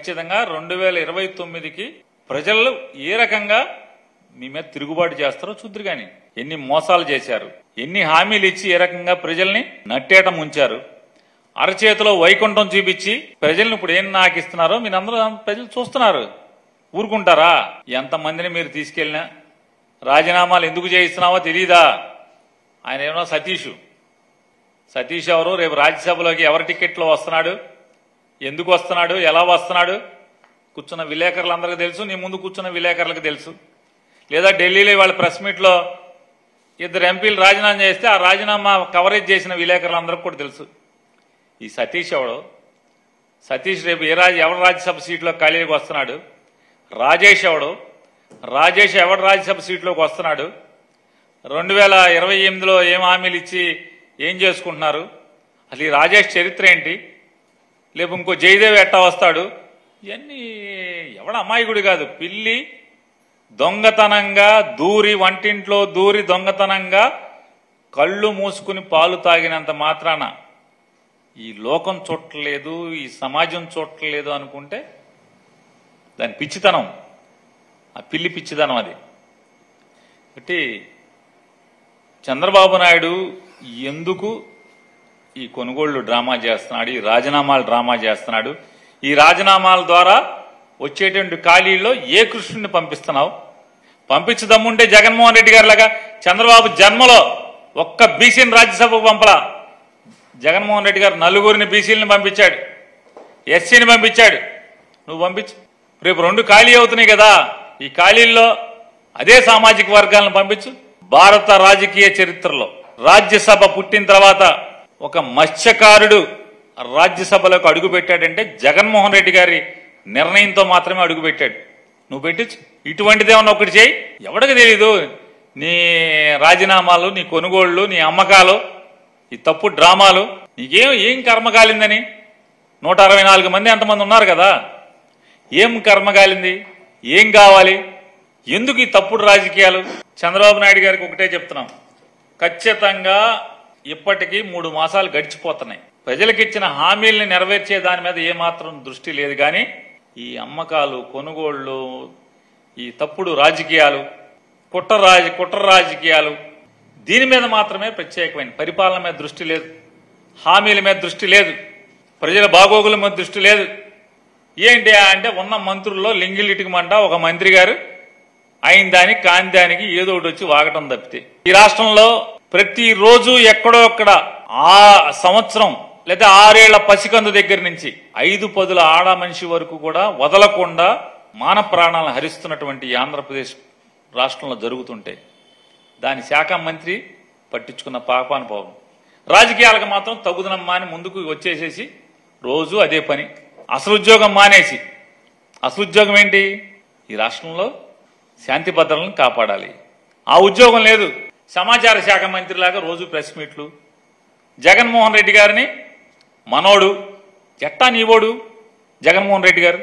ఖచ్చితంగా రెండు వేల ఇరవై తొమ్మిదికి ప్రజలు ఏ రకంగా మీ మీద తిరుగుబాటు చేస్తారో చూద్దరు కానీ ఎన్ని మోసాలు చేశారు ఎన్ని హామీలు ఇచ్చి ఏ రకంగా ప్రజల్ని నట్టేట ముంచారు అరచేతిలో వైకుంఠం చూపించి ప్రజల్ని ఇప్పుడు ఏం నాకిస్తున్నారో మీరందరూ ప్రజలు చూస్తున్నారు ఊరుకుంటారా ఎంతమందిని మీరు తీసుకెళ్ళినా రాజీనామాలు ఎందుకు చేయిస్తున్నావో తెలీదా ఆయన ఏమన్నా సతీష్ సతీష్ ఎవరు రేపు రాజ్యసభలోకి ఎవరి టికెట్లో వస్తున్నాడు ఎందుకు వస్తున్నాడు ఎలా వస్తున్నాడు కూర్చున్న విలేకరులందరికీ తెలుసు నీ ముందు కూర్చున్న విలేకరులకు తెలుసు లేదా ఢిల్లీలో వాళ్ళ ప్రెస్ మీట్లో ఇద్దరు ఎంపీలు రాజీనామా చేస్తే ఆ రాజీనామా కవరేజ్ చేసిన విలేకరులందరికీ కూడా తెలుసు ఈ సతీష్ ఎవడు సతీష్ రేపు ఏ రాజు ఎవరు రాజ్యసభ సీట్లో ఖాళీకి వస్తున్నాడు రాజేష్ ఎవడు రాజేష్ ఎవడు రాజ్యసభ సీట్లోకి వస్తున్నాడు రెండు వేల ఇరవై ఎనిమిదిలో ఏం హామీలు ఇచ్చి ఏం చేసుకుంటున్నారు అసలు ఈ రాజేష్ చరిత్ర ఏంటి లేపు ఇంకో జయదేవ్ ఎట్టా వస్తాడు ఇవన్నీ ఎవడ అమాయకుడు కాదు పిల్లి దొంగతనంగా దూరి వంటింట్లో దూరి దొంగతనంగా కళ్ళు మూసుకుని పాలు తాగినంత మాత్రాన ఈ లోకం చూడట్లేదు ఈ సమాజం చూడట్లేదు అనుకుంటే దాని పిచ్చితనం ఆ పిల్లి పిచ్చితనం అది కాబట్టి చంద్రబాబు నాయుడు ఎందుకు ఈ కొనుగోళ్లు డ్రామా చేస్తున్నాడు ఈ రాజీనామాలు డ్రామా చేస్తున్నాడు ఈ రాజీనామాల ద్వారా వచ్చేటువంటి ఖాళీల్లో ఏ కృష్ణుడిని పంపిస్తున్నావు పంపించదమ్ముంటే జగన్మోహన్ రెడ్డి గారి లాగా చంద్రబాబు జన్మలో ఒక్క బీసీని రాజ్యసభకు పంపలా జగన్మోహన్ రెడ్డి గారు నలుగురిని బీసీలను పంపించాడు ఎస్సీని పంపించాడు నువ్వు పంపించు రేపు రెండు ఖాళీ అవుతున్నాయి కదా ఈ ఖాళీల్లో అదే సామాజిక వర్గాలను పంపించు భారత రాజకీయ చరిత్రలో రాజ్యసభ పుట్టిన తర్వాత ఒక మత్స్యకారుడు రాజ్యసభలోకి అడుగు పెట్టాడంటే జగన్మోహన్ రెడ్డి గారి నిర్ణయంతో మాత్రమే అడుగు పెట్టాడు నువ్వు పెట్టించు ఇటువంటిదేమన్నా ఒకటి చేయి ఎవడికి తెలీదు నీ రాజీనామాలు నీ కొనుగోళ్లు నీ అమ్మకాలు ఈ తప్పు డ్రామాలు నీకేం ఏం కర్మ కాలిందని నూట అరవై నాలుగు మంది ఎంతమంది ఉన్నారు కదా ఏం కర్మ కాలింది ఏం కావాలి ఎందుకు ఈ తప్పుడు రాజకీయాలు చంద్రబాబు నాయుడు గారికి ఒకటే చెప్తున్నాం ఖచ్చితంగా ఇప్పటికీ మూడు మాసాలు గడిచిపోతున్నాయి ప్రజలకు ఇచ్చిన హామీల్ని నెరవేర్చే దాని మీద ఏమాత్రం దృష్టి లేదు కానీ ఈ అమ్మకాలు కొనుగోళ్లు ఈ తప్పుడు రాజకీయాలు కుట్ర రాజ కుట్ర రాజకీయాలు దీని మీద మాత్రమే ప్రత్యేకమైన పరిపాలన మీద దృష్టి లేదు హామీల మీద దృష్టి లేదు ప్రజల బాగోగుల మీద దృష్టి లేదు ఏంటి అంటే ఉన్న మంత్రుల్లో లింగిలిటికమంట ఒక మంత్రి గారు అయిన దానికి కాని దానికి ఏదో ఒకటి వచ్చి వాగటం తప్పితే ఈ రాష్ట్రంలో ప్రతిరోజు ఎక్కడో అక్కడ ఆ సంవత్సరం లేదా ఆరేళ్ల పసికందు దగ్గర నుంచి ఐదు పదుల ఆడ మనిషి వరకు కూడా వదలకుండా మాన ప్రాణాలను హరిస్తున్నటువంటి ఈ ఆంధ్రప్రదేశ్ రాష్ట్రంలో జరుగుతుంటే దాని శాఖ మంత్రి పట్టించుకున్న పాపాను పోవం రాజకీయాలకు మాత్రం తగుదనమ్మా అని ముందుకు వచ్చేసేసి రోజు అదే పని అసలు ఉద్యోగం మానేసి అసలు ఉద్యోగం ఏంటి ఈ రాష్ట్రంలో శాంతి భద్రతలను కాపాడాలి ఆ ఉద్యోగం లేదు సమాచార శాఖ మంత్రిలాగా రోజు ప్రెస్ మీట్లు జగన్మోహన్ రెడ్డి గారిని మనోడు ఎట్టా నీవోడు జగన్మోహన్ రెడ్డి గారు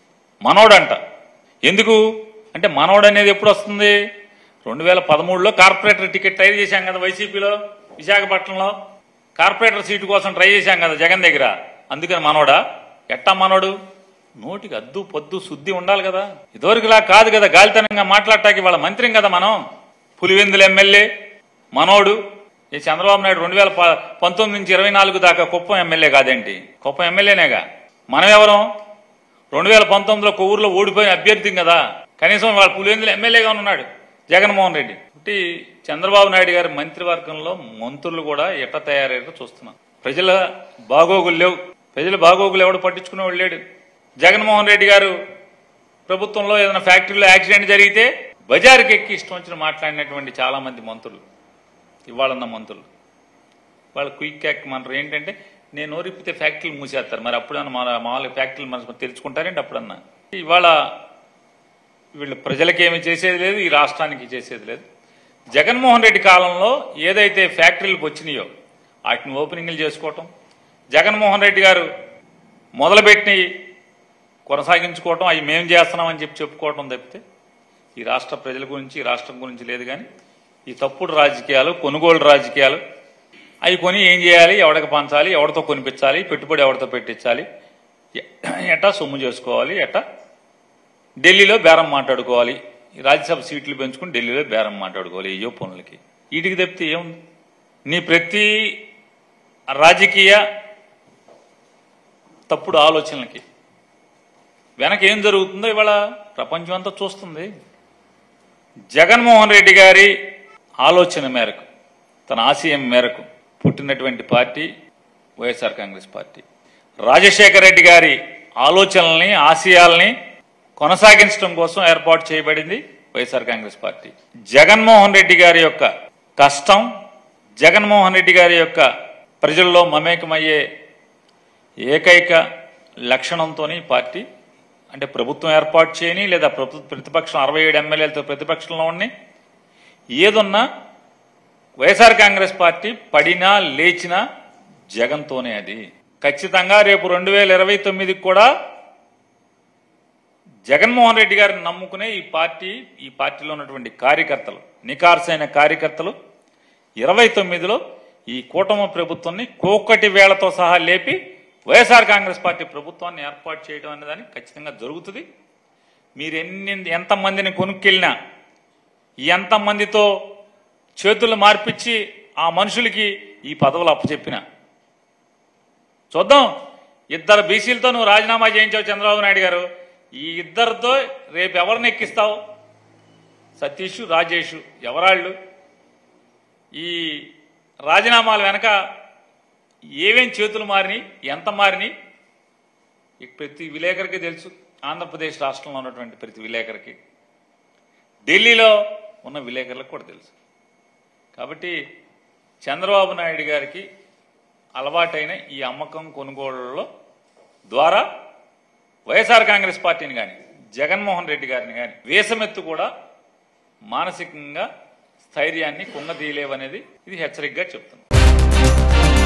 మనోడంట ఎందుకు అంటే మనోడు అనేది ఎప్పుడు వస్తుంది రెండు వేల పదమూడులో కార్పొరేటర్ టికెట్ ట్రై చేశాం కదా వైసీపీలో విశాఖపట్నంలో కార్పొరేటర్ సీటు కోసం ట్రై చేశాం కదా జగన్ దగ్గర అందుకని మనోడా ఎట్టా మనోడు నోటికి అద్దు పొద్దు శుద్ధి ఉండాలి కదా ఇదివరకులా కాదు కదా గాలితనంగా మాట్లాడటానికి వాళ్ళ మంత్రిం కదా మనం పులివెందుల ఎమ్మెల్యే మనోడు ఈ చంద్రబాబు నాయుడు రెండు వేల ప- పంతొమ్మిది నుంచి ఇరవై నాలుగు దాకా కుప్పం ఎమ్మెల్యే కాదేంటి కుప్పం ఎమ్మెల్యేనేగా మనం ఎవరం రెండు వేల పంతొమ్మిదిలో కొవ్వూరులో ఓడిపోయిన అభ్యర్థి కదా కనీసం వాళ్ళ పులివెందులు ఎమ్మెల్యేగా ఉన్నాడు జగన్మోహన్ రెడ్డి కాబట్టి చంద్రబాబు నాయుడు గారి మంత్రివర్గంలో మంత్రులు కూడా ఎట్ట తయారయ్యారో చూస్తున్నాం ప్రజల బాగోగులు లేవు ప్రజల బాగోగులు ఎవడు పట్టించుకునేవాడు లేడు జగన్మోహన్ రెడ్డి గారు ప్రభుత్వంలో ఏదైనా ఫ్యాక్టరీలో యాక్సిడెంట్ జరిగితే బజారుకి ఎక్కి ఇష్టం వచ్చిన మాట్లాడినటువంటి చాలా మంది మంత్రులు ఇవాళన్న మంత్రులు వాళ్ళు క్విక్ యాక్ మనరు ఏంటంటే నేను నోరిప్పితే ఫ్యాక్టరీలు మూసేస్తారు మరి అప్పుడన్నా మా మామూలుగా ఫ్యాక్టరీలు మన తెరుచుకుంటారేంటి అప్పుడన్నా ఇవాళ వీళ్ళు ప్రజలకి ఏమి చేసేది లేదు ఈ రాష్ట్రానికి చేసేది లేదు జగన్మోహన్ రెడ్డి కాలంలో ఏదైతే ఫ్యాక్టరీలకు వచ్చినాయో వాటిని ఓపెనింగ్లు చేసుకోవటం జగన్మోహన్ రెడ్డి గారు మొదలుపెట్టి కొనసాగించుకోవటం అవి మేము చేస్తున్నామని చెప్పి చెప్పుకోవటం తప్పితే ఈ రాష్ట్ర ప్రజల గురించి ఈ రాష్ట్రం గురించి లేదు కానీ ఈ తప్పుడు రాజకీయాలు కొనుగోలు రాజకీయాలు అవి కొని ఏం చేయాలి ఎవడికి పంచాలి ఎవరితో కొనిపించాలి పెట్టుబడి ఎవరితో పెట్టించాలి ఎ- ఎట్టా సొమ్ము చేసుకోవాలి ఎట్టా ఢిల్లీలో బేరం మాట్లాడుకోవాలి ఈ రాజ్యసభ సీట్లు పెంచుకుని ఢిల్లీలో బేరం మాట్లాడుకోవాలి అయ్యో పనులకి వీటికి తప్పితే ఏముంది నీ ప్రతి రాజకీయ తప్పుడు ఆలోచనలకి వెనక ఏం జరుగుతుందో ఇవాళ ప్రపంచం అంతా చూస్తుంది జగన్మోహన్ రెడ్డి గారి ఆలోచన మేరకు తన ఆశయం మేరకు పుట్టినటువంటి పార్టీ వైఎస్ఆర్ కాంగ్రెస్ పార్టీ రాజశేఖర రెడ్డి గారి ఆలోచనల్ని ఆశయాల్ని కొనసాగించడం కోసం ఏర్పాటు చేయబడింది వైఎస్ఆర్ కాంగ్రెస్ పార్టీ జగన్మోహన్ రెడ్డి గారి యొక్క కష్టం జగన్మోహన్ రెడ్డి గారి యొక్క ప్రజల్లో మమేకమయ్యే ఏకైక లక్షణంతోనే ఈ పార్టీ అంటే ప్రభుత్వం ఏర్పాటు చేయని లేదా ప్రభు ప్రతిపక్షం అరవై ఏడు ఎమ్మెల్యేలతో ప్రతిపక్షంలో ఉండి ఏదున్నా వైఎస్ఆర్ కాంగ్రెస్ పార్టీ పడినా లేచినా జగన్తోనే అది ఖచ్చితంగా రేపు రెండు వేల ఇరవై తొమ్మిదికి కూడా జగన్మోహన్ రెడ్డి గారిని నమ్ముకునే ఈ పార్టీ ఈ పార్టీలో ఉన్నటువంటి కార్యకర్తలు నికార్సైన కార్యకర్తలు ఇరవై తొమ్మిదిలో ఈ కూటమి ప్రభుత్వాన్ని కోకటి వేళతో సహా లేపి వైఎస్ఆర్ కాంగ్రెస్ పార్టీ ప్రభుత్వాన్ని ఏర్పాటు చేయడం అనేదానికి ఖచ్చితంగా జరుగుతుంది మీరు ఎన్ని ఎంతమందిని కొనుక్కెళ్ళినా ఎంతమందితో చేతులు మార్పిచ్చి ఆ మనుషులకి ఈ పదవులు అప్పచెప్పిన చూద్దాం ఇద్దరు బీసీలతో నువ్వు రాజీనామా చేయించావు చంద్రబాబు నాయుడు గారు ఈ ఇద్దరితో రేపు ఎవరిని ఎక్కిస్తావు సతీష్ రాజేష్ ఎవరాళ్ళు ఈ రాజీనామాల వెనక ఏమేం చేతులు మారినాయి ఎంత మారినాయి ఈ ప్రతి విలేకరికి తెలుసు ఆంధ్రప్రదేశ్ రాష్ట్రంలో ఉన్నటువంటి ప్రతి విలేకరికి ఢిల్లీలో ఉన్న విలేకరులకు కూడా తెలుసు కాబట్టి చంద్రబాబు నాయుడు గారికి అలవాటైన ఈ అమ్మకం కొనుగోళ్లలో ద్వారా వైఎస్ఆర్ కాంగ్రెస్ పార్టీని కానీ జగన్మోహన్ రెడ్డి గారిని కానీ వేసమెత్తు కూడా మానసికంగా స్థైర్యాన్ని కుంగదీయలేవనేది ఇది హెచ్చరికగా చెప్తుంది